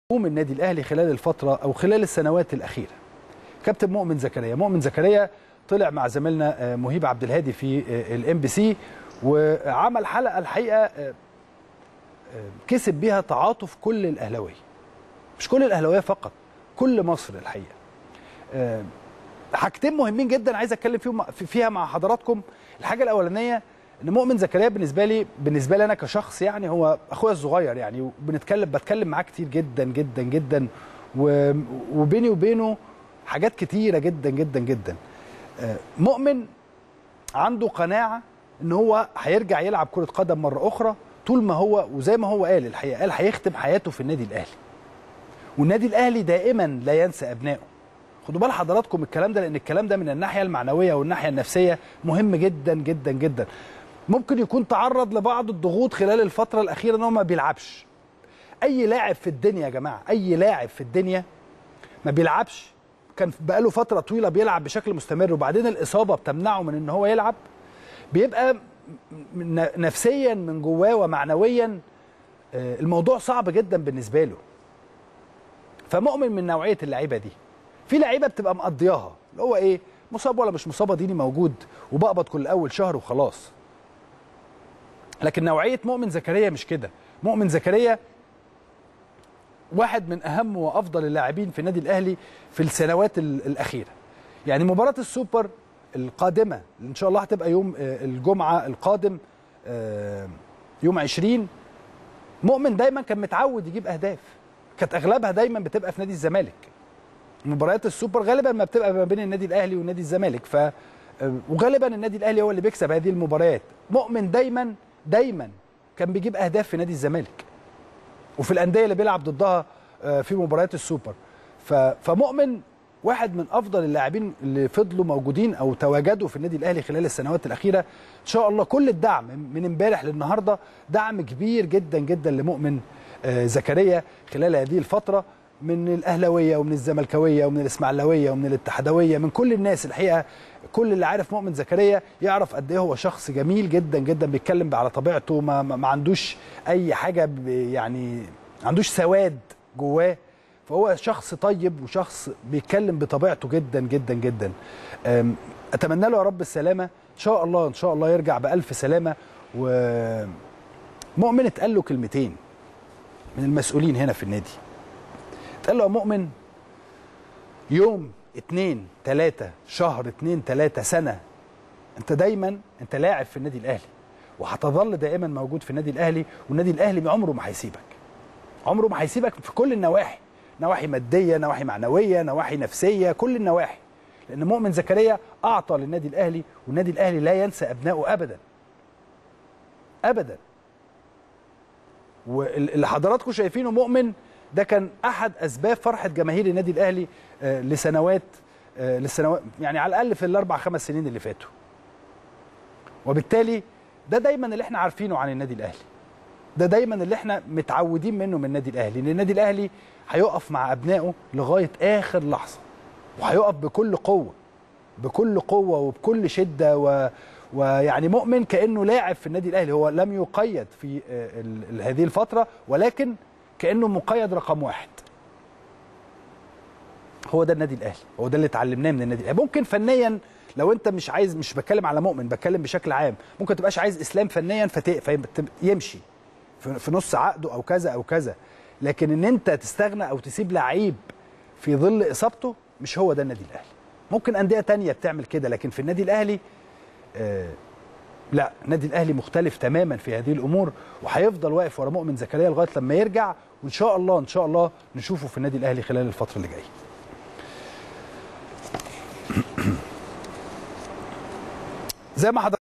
نجوم النادي الاهلي خلال الفتره او خلال السنوات الاخيره كابتن مؤمن زكريا مؤمن زكريا طلع مع زميلنا مهيب عبد الهادي في الام بي سي وعمل حلقه الحقيقه كسب بيها تعاطف كل الاهلاويه مش كل الاهلاويه فقط كل مصر الحقيقه حاجتين مهمين جدا عايز اتكلم فيهم فيها مع حضراتكم الحاجه الاولانيه ان مؤمن زكريا بالنسبه لي بالنسبه لي انا كشخص يعني هو اخويا الصغير يعني وبنتكلم بتكلم معاه كتير جدا جدا جدا وبيني وبينه حاجات كتيره جدا جدا جدا مؤمن عنده قناعه ان هو هيرجع يلعب كره قدم مره اخرى طول ما هو وزي ما هو قال الحقيقه قال هيختم حياته في النادي الاهلي والنادي الاهلي دائما لا ينسى ابنائه خدوا بال حضراتكم الكلام ده لان الكلام ده من الناحيه المعنويه والناحيه النفسيه مهم جدا جدا جدا ممكن يكون تعرض لبعض الضغوط خلال الفتره الاخيره ان هو ما بيلعبش اي لاعب في الدنيا يا جماعه اي لاعب في الدنيا ما بيلعبش كان بقاله فتره طويله بيلعب بشكل مستمر وبعدين الاصابه بتمنعه من ان هو يلعب بيبقى نفسيا من جواه ومعنويا الموضوع صعب جدا بالنسبه له فمؤمن من نوعيه اللعيبه دي في لعيبه بتبقى مقضياها اللي هو ايه مصاب ولا مش مصاب ديني موجود وبقبض كل اول شهر وخلاص لكن نوعيه مؤمن زكريا مش كده مؤمن زكريا واحد من اهم وافضل اللاعبين في النادي الاهلي في السنوات الاخيره يعني مباراه السوبر القادمه ان شاء الله هتبقى يوم الجمعه القادم يوم 20 مؤمن دايما كان متعود يجيب اهداف كانت اغلبها دايما بتبقى في نادي الزمالك مباريات السوبر غالبا ما بتبقى ما بين النادي الاهلي ونادي الزمالك ف وغالبا النادي الاهلي هو اللي بيكسب هذه المباريات مؤمن دايما دايما كان بيجيب اهداف في نادي الزمالك وفي الانديه اللي بيلعب ضدها في مباريات السوبر فمؤمن واحد من افضل اللاعبين اللي فضلوا موجودين او تواجدوا في النادي الاهلي خلال السنوات الاخيره ان شاء الله كل الدعم من امبارح للنهارده دعم كبير جدا جدا لمؤمن زكريا خلال هذه الفتره من الاهلاويه ومن الزملكاويه ومن الاسماعيلاويه ومن الاتحادويه من كل الناس الحقيقه كل اللي عارف مؤمن زكريا يعرف قد ايه هو شخص جميل جدا جدا بيتكلم على طبيعته ما, ما عندوش اي حاجه يعني ما عندوش سواد جواه فهو شخص طيب وشخص بيتكلم بطبيعته جدا جدا جدا اتمنى له يا رب السلامه ان شاء الله ان شاء الله يرجع بالف سلامه ومؤمن اتقال له كلمتين من المسؤولين هنا في النادي اتقال له يا مؤمن يوم اتنين تلاتة شهر اتنين تلاتة سنة انت دايما انت لاعب في النادي الاهلي وهتظل دائما موجود في النادي الاهلي والنادي الاهلي عمره ما هيسيبك عمره ما هيسيبك في كل النواحي نواحي ماديه نواحي معنويه نواحي نفسيه كل النواحي لان مؤمن زكريا اعطى للنادي الاهلي والنادي الاهلي لا ينسى ابنائه ابدا ابدا واللي حضراتكم شايفينه مؤمن ده كان احد اسباب فرحه جماهير النادي الاهلي آه لسنوات آه للسنوات يعني على الاقل في الاربع خمس سنين اللي فاتوا وبالتالي ده دايما اللي احنا عارفينه عن النادي الاهلي ده دايما اللي احنا متعودين منه من النادي الاهلي ان النادي الاهلي هيقف مع ابنائه لغايه اخر لحظه وهيقف بكل قوه بكل قوه وبكل شده و ويعني مؤمن كانه لاعب في النادي الاهلي هو لم يقيد في هذه الفتره ولكن كانه مقيد رقم واحد هو ده النادي الاهلي هو ده اللي اتعلمناه من النادي الاهلي ممكن فنيا لو انت مش عايز مش بتكلم على مؤمن بتكلم بشكل عام ممكن تبقاش عايز اسلام فنيا فيمشي في نص عقده او كذا او كذا لكن ان انت تستغنى او تسيب لعيب في ظل اصابته مش هو ده النادي الاهلي ممكن انديه تانية بتعمل كده لكن في النادي الاهلي آه لا النادي الاهلي مختلف تماما في هذه الامور وهيفضل واقف ورا مؤمن زكريا لغايه لما يرجع وان شاء الله ان شاء الله نشوفه في النادي الاهلي خلال الفتره اللي جايه زي ما حضرتك